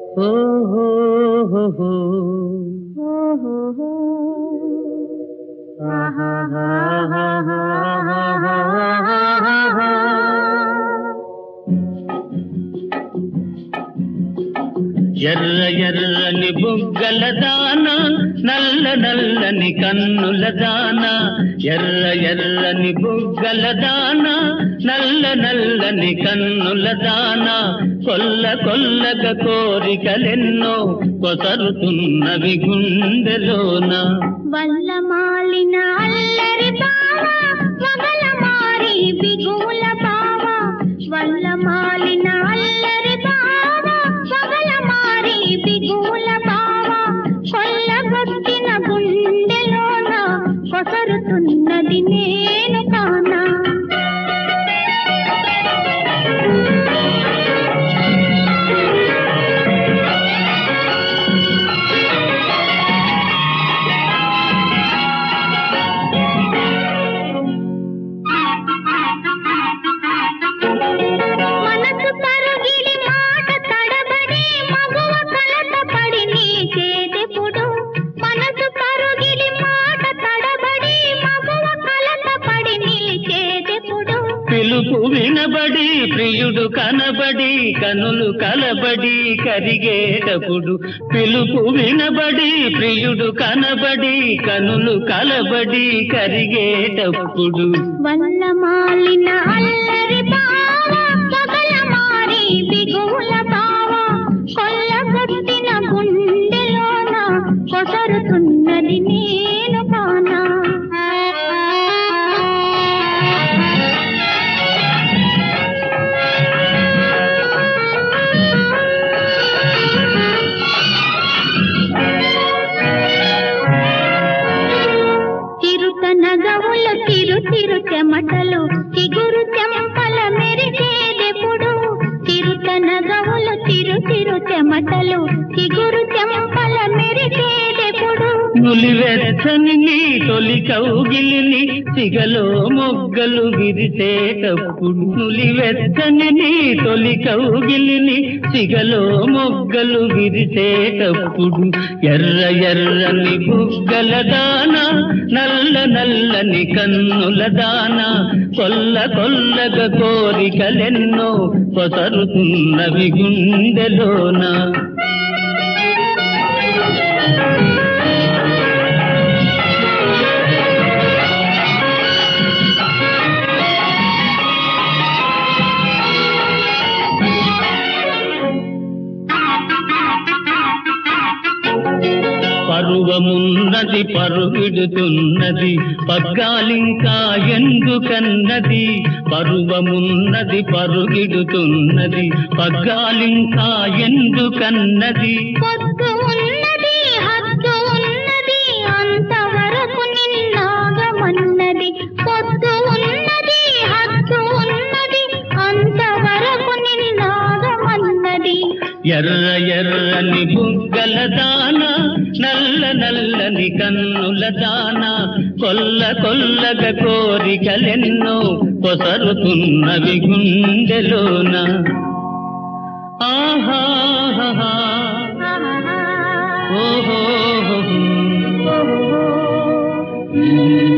ఎర్ర ఎర్రని బుగ్గల దాన నల్ల నల్లని కన్నుల దాన ఎర్ర ఎర్రని బుగ్గల దాన నల్ల నల్లని కన్నుల దాన కొల్ల కొల్లగ కోరికలెన్నో కొసరుతున్నవి గుండెలోన వల్ల మాలిన అల్లరి బావ మగల మారి బిగుల బావ వల్ల మాలిన అల్లరి బావ మగల మారి బిగుల బావ కొల్లగొట్టిన గుండెలోన కొసరుతున్నది నేను కానా మనసు తరుగిడి మాట తడబడి మగువ కలత పడి నీ చేదెప్పుడు మనసు తరుగిడి మాట తడబడి మగువ కలత పడి నీ చేదెప్పుడు పిలుపు వినబడి ప్రియుడు కనబడి కనులు కలబడి కరిగేటప్పుడు పిలుపు వినబడి ప్రియుడు కనబడి కనులు కలబడి కరిగేటప్పుడు వల్ల మాలిన అల్లరి బావ పగల మారి బిగుల బావ కొల్లగొట్టిన గుండెలోన కొసరుతున్నది నేను కానా చిరుత నగవుల తిరు తిరు చెమటలు చిగురు చెంపల మెరిసేదెప్పుడు చిరుత నగవుల తిరు తిరు చెమటలు చిగురు చెంపల మెరిసేదెప్పుడు నులివెచ్చని నీ తొలి కౌగిలిని సిగలో మొగ్గలు విరిసేటప్పుడు నులివెచ్చని నీ తొలి కౌగిలిని సిగలో మొగ్గలు విరిసేటప్పుడు ఎర్ర ఎర్రని బుగ్గల దాన నల్ల నల్లని కన్నుల దాన కొల్ల కొల్లగ కోరికలెన్నో కొసరుతున్నవి గుండెలోన పరువమున్నది పరుగిడుతున్నది పగ్గాలింకా ఎందుకన్నది పరువమున్నది పరుగిడుతున్నది పగ్గాలింకా ఎందుకన్నది పొద్దు ఉన్నది హద్దు ఉన్నది అంతవరకు నిన్నాగమన్నది పొద్దు ఉన్నది హద్దు ఉన్నది అంతవరకు నిన్నాగమన్నది ఎర్ర ఎర్రని బుగ్గల దాన నల్ల నల్లని కన్నుల దాన కొల్ల కొల్లగ కోరికలెన్నో కొసరుతున్నవి గుండెలోన ఆహా ఓహో ఓహో